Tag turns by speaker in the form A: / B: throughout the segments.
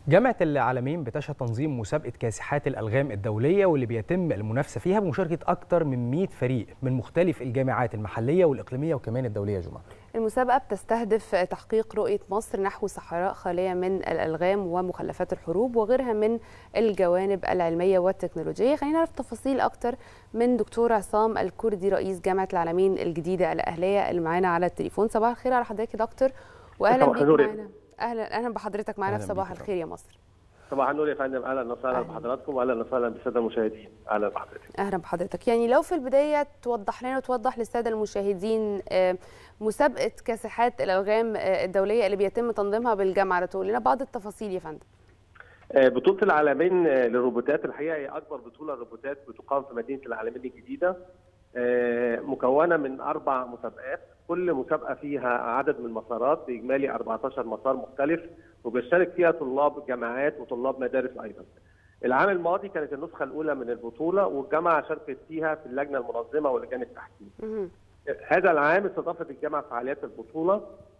A: جامعة العالمين بتشهد تنظيم مسابقة كاسحات الألغام الدولية واللي بيتم المنافسة فيها بمشاركة أكثر من 100 فريق من مختلف الجامعات المحلية والإقليمية وكمان الدولية جمعة.
B: المسابقة بتستهدف تحقيق رؤية مصر نحو صحراء خالية من الألغام ومخلفات الحروب وغيرها من الجوانب العلمية والتكنولوجية. خلينا نعرف تفاصيل أكتر من دكتور عصام الكردي رئيس جامعة العالمين الجديدة الأهلية اللي معانا على التليفون. صباح الخير على حضرتك يا دكتور وأهلا بيك معانا. اهلا اهلا بحضرتك معانا في صباح الخير يا مصر
C: صباح النور يا فندم اهلا وسهلا بحضراتكم واهلا وسهلا بالساده المشاهدين اهلا بحضرتك
B: اهلا بحضرتك يعني لو في البدايه توضح لنا وتوضح للساده المشاهدين مسابقه كاسحات الالغام الدوليه اللي بيتم تنظيمها بالجامعه تقول لنا بعض التفاصيل يا فندم
C: بطولة العالمين للروبوتات الحقيقة هي أكبر بطولة روبوتات بتقام في مدينة العالمين الجديدة مكونة من أربع مسابقات كل مسابقه فيها عدد من المسارات باجمالي 14 مسار مختلف وبيشترك فيها طلاب جامعات وطلاب مدارس ايضا. العام الماضي كانت النسخه الاولى من البطوله والجامعه شاركت فيها في اللجنه المنظمه ولجان التحكيم. هذا العام استضافت الجامعه فعاليات البطوله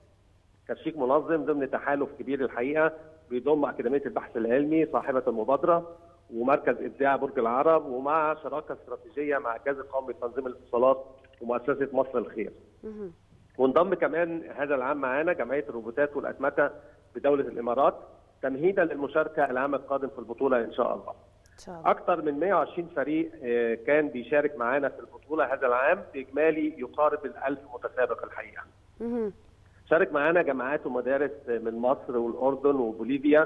C: كشريك منظم ضمن تحالف كبير الحقيقه بيضم اكاديميه البحث العلمي صاحبه المبادره ومركز ابداع برج العرب ومع شراكه استراتيجيه مع الجهاز القومي لتنظيم الاتصالات ومؤسسه مصر الخير. وانضم كمان هذا العام معانا جمعيه الروبوتات والاتمته بدوله الامارات تمهيدا للمشاركه العام القادم في البطوله ان شاء الله. اكثر من 120 فريق كان بيشارك معانا في البطوله هذا العام باجمالي يقارب ال1000 متسابق الحقيقه. شارك معانا جامعات ومدارس من مصر والاردن وبوليفيا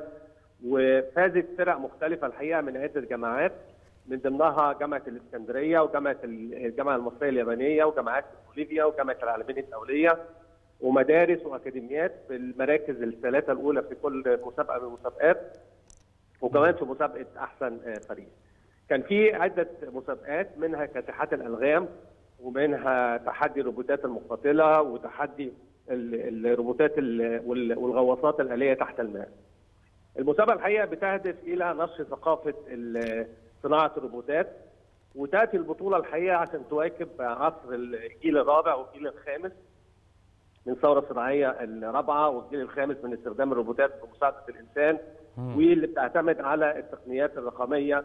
C: وفازت فرق مختلفه الحقيقه من عده جامعات من ضمنها جامعه الاسكندريه وجامعه الجامعه المصريه اليابانيه وجامعات بوليفيا وجامعه العالمين الدوليه ومدارس واكاديميات في المراكز الثلاثه الاولى في كل مسابقه من المسابقات وكمان في مسابقه احسن فريق. كان في عده مسابقات منها كاسحات الالغام ومنها تحدي الروبوتات المقاتله وتحدي الروبوتات والغواصات الاليه تحت الماء. المسابقه الحقيقه بتهدف الى نشر ثقافه صناعه الروبوتات وتاتي البطوله الحقيقه عشان تواكب عصر الجيل الرابع والجيل الخامس من الثوره الصناعيه الرابعه والجيل الخامس من استخدام الروبوتات في مساعده الانسان واللي بتعتمد على التقنيات الرقميه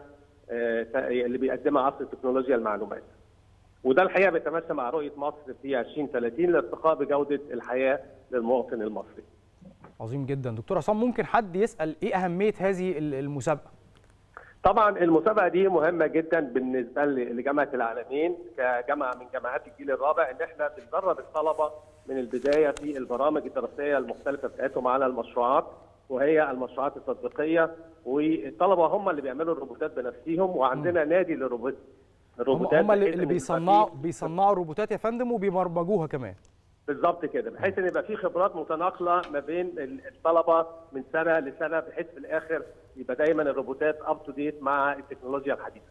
C: اللي بيقدمها عصر تكنولوجيا المعلومات. وده الحقيقه بيتماشى مع رؤيه مصر في 2030 لارتقاء بجوده الحياه للمواطن المصري.
A: عظيم جدا دكتور عصام ممكن حد يسال ايه اهميه هذه المسابقه؟
C: طبعا المسابقه دي مهمه جدا بالنسبه لجامعه العالمين كجامعه من جامعات الجيل الرابع ان احنا بندرب الطلبه من البدايه في البرامج الدراسيه المختلفه بتاعتهم على المشروعات وهي المشروعات التطبيقيه والطلبه هم اللي بيعملوا الروبوتات بنفسهم وعندنا م. نادي للروبوت
A: الروبوتات هم اللي بيصنعوا بيصنعوا الروبوتات يا فندم وبيبرمجوها كمان
C: بالظبط كده بحيث ان يبقى في خبرات متناقله ما بين الطلبه من سنه لسنه بحيث في الاخر يبقى دايما الروبوتات اب تو ديت مع التكنولوجيا الحديثه.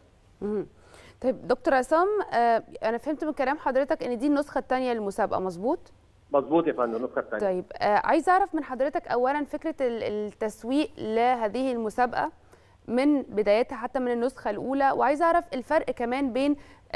B: طيب دكتور عصام آه انا فهمت من كلام حضرتك ان دي النسخه الثانيه للمسابقه مظبوط؟
C: مظبوط يا فندم النسخه الثانيه.
B: طيب آه عايز اعرف من حضرتك اولا فكره التسويق لهذه المسابقه من بدايتها حتى من النسخه الاولى وعايز اعرف الفرق كمان بين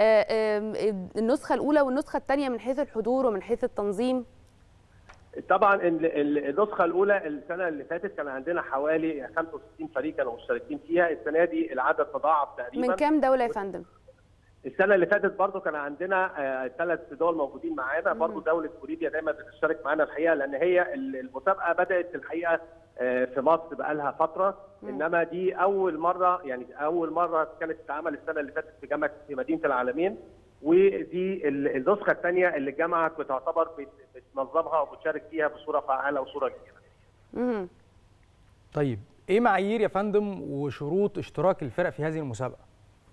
B: النسخه الاولى والنسخه الثانيه من حيث الحضور ومن حيث التنظيم
C: طبعا النسخه الاولى السنه اللي فاتت كان عندنا حوالي 65 فريق كانوا مشتركين فيها السنه دي العدد تضاعف تقريبا
B: من كام دوله يا فندم
C: السنه اللي فاتت برضو كان عندنا ثلاث دول موجودين معانا برضو دوله بوليفيا دايما بتشترك معانا الحقيقه لان هي المسابقه بدات الحقيقه في مصر بقى لها فتره انما دي اول مره يعني اول مره كانت تتعمل السنه اللي فاتت في جامعه في مدينه العالمين ودي النسخه الثانيه اللي الجامعه بتعتبر بتنظمها وبتشارك فيها بصوره فعاله وصوره كبيره.
A: طيب ايه معايير يا فندم وشروط اشتراك الفرق في هذه المسابقه؟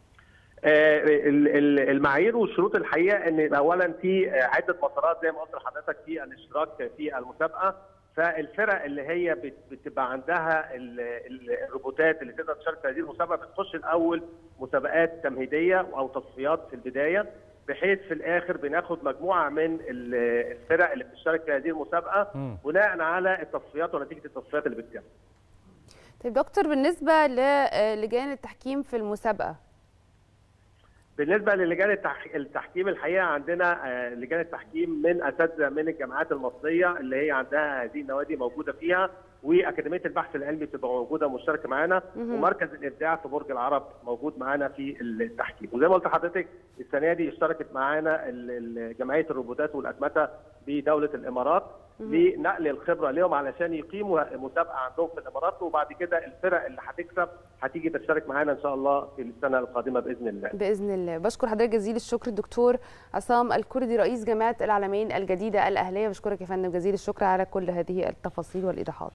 C: المعايير والشروط الحقيقه ان اولا في عده مسارات زي ما قلت لحضرتك في الاشتراك في المسابقه فالفرق اللي هي بتبقى عندها الروبوتات اللي تقدر تشارك في هذه المسابقه بتخش الاول مسابقات تمهيديه او تصفيات في البدايه بحيث في الاخر بناخد مجموعه من الفرق اللي بتشترك في هذه المسابقه بناء على التصفيات ونتيجه التصفيات اللي بتتم.
B: طيب دكتور بالنسبه للجان التحكيم في المسابقه
C: بالنسبه للجان التحكيم الحقيقه عندنا لجان التحكيم من اساتذه من الجامعات المصريه اللي هي عندها هذه النوادي موجوده فيها واكاديميه البحث العلمي بتبقى موجوده مشتركه معانا ومركز الابداع في برج العرب موجود معانا في التحكيم وزي ما قلت لحضرتك السنه دي اشتركت معانا جمعيه الروبوتات والاتمته بدوله الامارات لنقل الخبره لهم علشان يقيموا مسابقه عندهم في الامارات وبعد كده الفرق اللي هتكسب هتيجي تشترك معانا ان شاء الله في السنه القادمه باذن الله.
B: باذن الله، بشكر حضرتك جزيل الشكر الدكتور عصام الكردي رئيس جامعه العالمين الجديده الاهليه، بشكرك يا فندم جزيل الشكر على كل هذه التفاصيل والايضاحات.